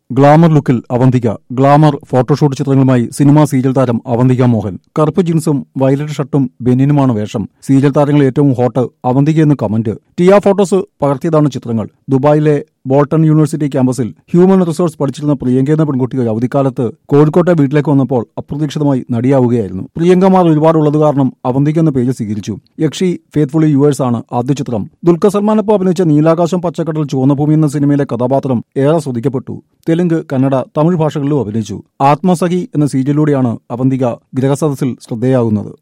glamour ലുക്കിൽ Avantika glamour photoshoot ചിത്രങ്ങളുമായി cinema serial താരം അവന്തിക മോഹൻ കറുപ്പ് ജീൻസും വയലറ്റ് ഷർട്ടും ബെന്നിനുമാണ് വേഷം സീരിയൽ താരങ്ങൾ ഏറ്റവും ഹോട്ട് അവന്തിക എന്ന് കമന്റ് ടിയ ഫോട്ടോസ് പകർത്തിയതാണ് ചിത്രങ്ങൾ ദുബായിലെ ബോൾട്ടൺ യൂണിവേഴ്സിറ്റി ക്യാമ്പസിൽ ഹ്യൂമൻ റിസോഴ്സ് പഠിച്ചിരുന്ന പ്രിയങ്ക എന്ന പെൺകുട്ടികൾ അവധിക്കാലത്ത് കോഴിക്കോട്ടെ വീട്ടിലേക്ക് വന്നപ്പോൾ അപ്രതീക്ഷിതമായി നടിയാവുകയായിരുന്നു പ്രിയങ്കമാർ ഒരുപാടുള്ളത് കാരണം അവന്തിക എന്ന പേര് സ്വീകരിച്ചു യക്ഷി ഫേത്ത്ഫുള്ളി യുവേഴ്സ് ആണ് ആദ്യ ചിത്രം ദുൽഖർ സൽമാനൊപ്പം അഭിനയിച്ച നീലാകാശം പച്ചക്കടൽ ചുവന്ന ഭൂമി എന്ന സിനിമയിലെ കഥാപാത്രം ഏറെ ശ്രദ്ധിക്കപ്പെട്ടു തെലുങ്ക് കന്നഡ തമിഴ് ഭാഷകളിലും അഭിനയിച്ചു ആത്മസഖി എന്ന സീരിയലിലൂടെയാണ് അവന്തിക ഗ്രഹസദസ്സിൽ ശ്രദ്ധേയാകുന്നത്